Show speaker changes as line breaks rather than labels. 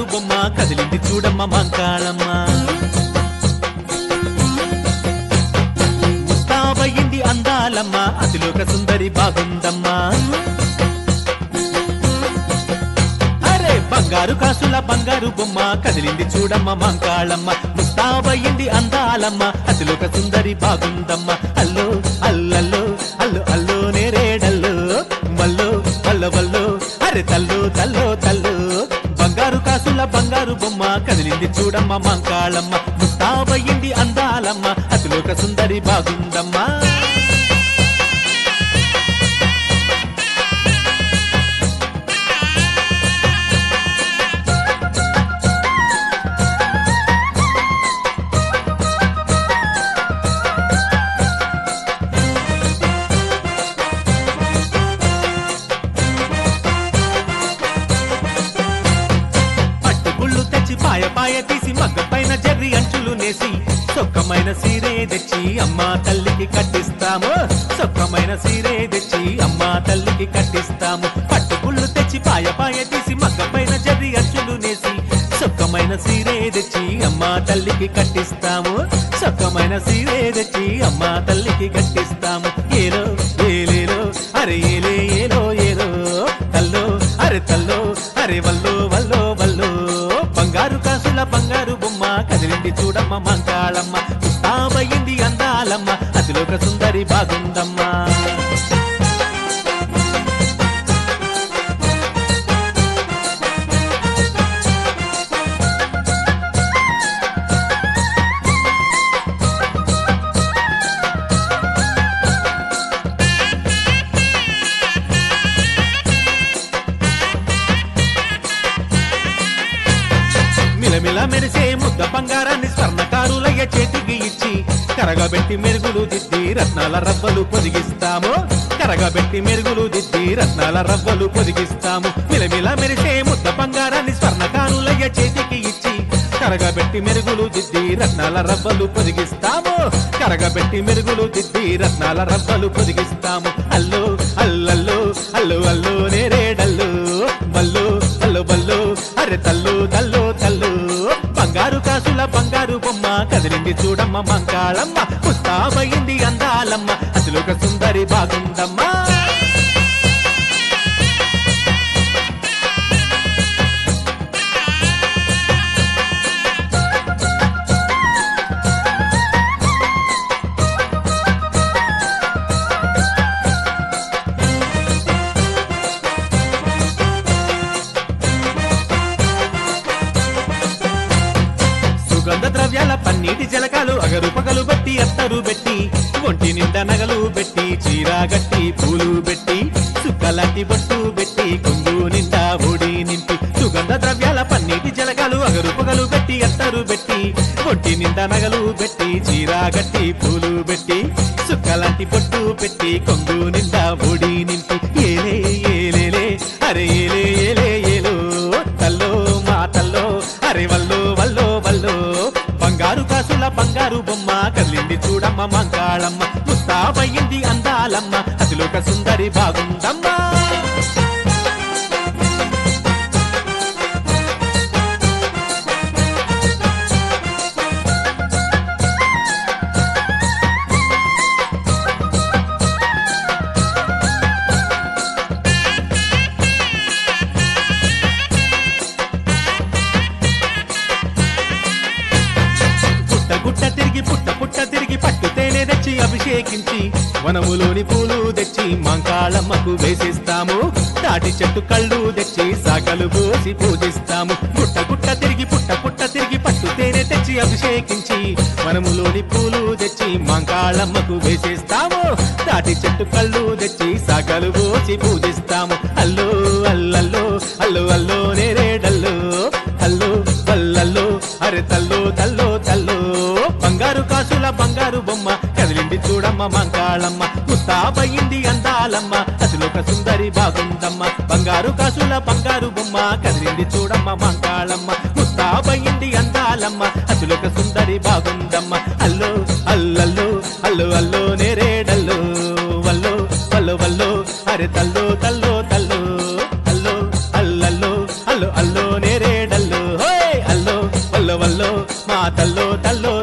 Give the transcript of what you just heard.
బొమ్మ కదిలింది చూడమ్మ మంకాళమ్మ ముస్తాబయ్యింది అందాలమ్మ అతిలోక సుందరి బాగుందమ్మా అరే బంగారు కాసుల బంగారు బొమ్మ కదిలింది చూడమ్మ మంకాళమ్మ ముస్తాబయ్యింది అందాలమ్మ అతిలోక సుందరి బాగుందమ్మ అల్లో అల్లల్లో అల్లు అల్లో నేరేడల్లో మల్లో వల్ల వల్లో అరే తల్లు తల్లో తల్లు బంగారు కాసుల బంగారు బొమ్మ కదిలింది చూడమ్మ మంకాళమ్మ ముస్తాబయ్యింది అందాలమ్మ అతిలోక సుందరి బాగుందమ్మా పట్టుకుళ్ళు తెచ్చి పాయ పాయ తీసి మగ్గ పైన జర్రి అంచులు నేసి సొక్కమైన సీరే తెచ్చి అమ్మా తల్లికి కట్టిస్తాము సొక్కమైన సీరే తెచ్చి అమ్మా తల్లికి కట్టిస్తాము పట్టుకుళ్ళు తెచ్చి పాయ పాయ తీసి మగ్గ పైన జర్రి అంచులు నేసి సొక్కమైన సీరే తెచ్చి అమ్మా తల్లికి కట్టిస్తాము సొక్కమైన సీరే తెచ్చి అమ్మా తల్లికి కట్టిస్తాము ఏలో ఏలేలో అరే ఏలే ఏలో ఏలో తల్లో అరే తల్లో అరే వల్లో వల్లో వల్లో బంగారు కాసుల బంగారు బొమ్మ కదిలింది చూడమ్మ మంకాళమ్మ ముస్తాబయ్యింది అందాలమ్మ అతిలోక సుందరి బాగుందమ్మా మిలమిల మెరిసే ముద్ద బంగారాన్ని స్వర్ణకారులయ్య చేతికి ఇచ్చి కరగబెట్టి మెరుగులు దిద్ది రత్నాల రవ్వలు పొదిగిస్తాము కరగబెట్టి మెరుగులు దిద్ది రత్నాల రవ్వలు పొదిగిస్తాము మిలమిల మెరిసే ముద్ద బంగారాన్ని స్వర్ణకారులయ్య చేతికి ఇచ్చి కరగబెట్టి మెరుగులు దిద్ది రత్నాల రవ్వలు పొదిగిస్తాము కరగబెట్టి మెరుగులు దిద్ది రత్నాల రవ్వలు పొదిగిస్తాము అల్లో అల్లల్లో అల్లు అల్లు నేరేడల్లు బల్లు అల్లు బల్లు అరే తల్లు తల్లు తల్లు బంగారు కాసుల బంగారు బొమ్మ కదిలింది చూడమ్మ మంకాళమ్మ ముస్తాబయింది అందాలమ్మ అసలుక సుందరి బాగుందమ్మా సుగంధ ద్రవ్యాల పన్నీటి జలకాలు అగరు పగలు బట్టి అత్తరు పెట్టి ఒంటి నిండా నగలు పెట్టి చీర గట్టి పూలు పెట్టి సుక్కలాంటి బొట్టు పెట్టి కొంగు నిండా ఒడి నింపి సుగంధ ద్రవ్యాల పన్నీటి జలకాలు అగరు పగలు పెట్టి అత్తరు పెట్టి ఒంటి నిండా నగలు పెట్టి చీర గట్టి పూలు పెట్టి సుక్కలాంటి బొట్టు పెట్టి కొంగు నిండా ఒడి నింపి ఏలే ఏలేలే అరే ఏలే ఏలే ఏలో తల్లో మా తల్లో అరే వల్లో వల్లో వల్లో బంగారు కాసుల బంగారు బొమ్మ కదిలింది చూడమ్మ మంగాళమ్మ ముస్తాబయ్యింది అందాలమ్మ అతిలోక సుందరి బాగుందమ్మా పుట్ట గుట్ట తిరిగి పుట్ట పుట్ట తిరిగి పట్టు తేనె తెచ్చి అభిషేకించి వనములోని పూలు తెచ్చి మంకాళమ్మకు వేసిస్తాము తాటి చెట్టు కళ్ళు తెచ్చి సాకలు పోసి పూజిస్తాము పుట్ట గుట్ట తిరిగి పుట్ట పుట్ట తిరిగి పట్టు తేనె తెచ్చి అభిషేకించి వనములోని పూలు తెచ్చి మంకాళమ్మకు వేసేస్తాము తాటి చెట్టు కళ్ళు తెచ్చి సాకలు పోసి పూజిస్తాము అల్లో అల్లల్లో అల్లు అల్లో నేరేడల్లో అల్లో వల్లల్లో అరే తల్లో తల్లో తల్లో బంగారు కాసుల బంగారు బొమ్మ కదిలింది చూడమ్మ మంకాళమ్మ ముస్తాబయ్యింది అందాలమ్మ అసలొక సుందరి బాగుందమ్మ బంగారు కాసుల బంగారు బొమ్మ కదిలింది చూడమ్మ మంకాళమ్మ ముస్తాబయ్యింది అందాలమ్మ అసలొక సుందరి బాగుందమ్మ అల్లో అల్లల్లో అల్లు అల్లో నేరేడల్లో వల్లో వల్లో వల్లో అరే తల్లో తల్లో తల్లో అల్లో అల్లల్లో అల్లు అల్లో నేరేడల్లో తల్లో తల్లో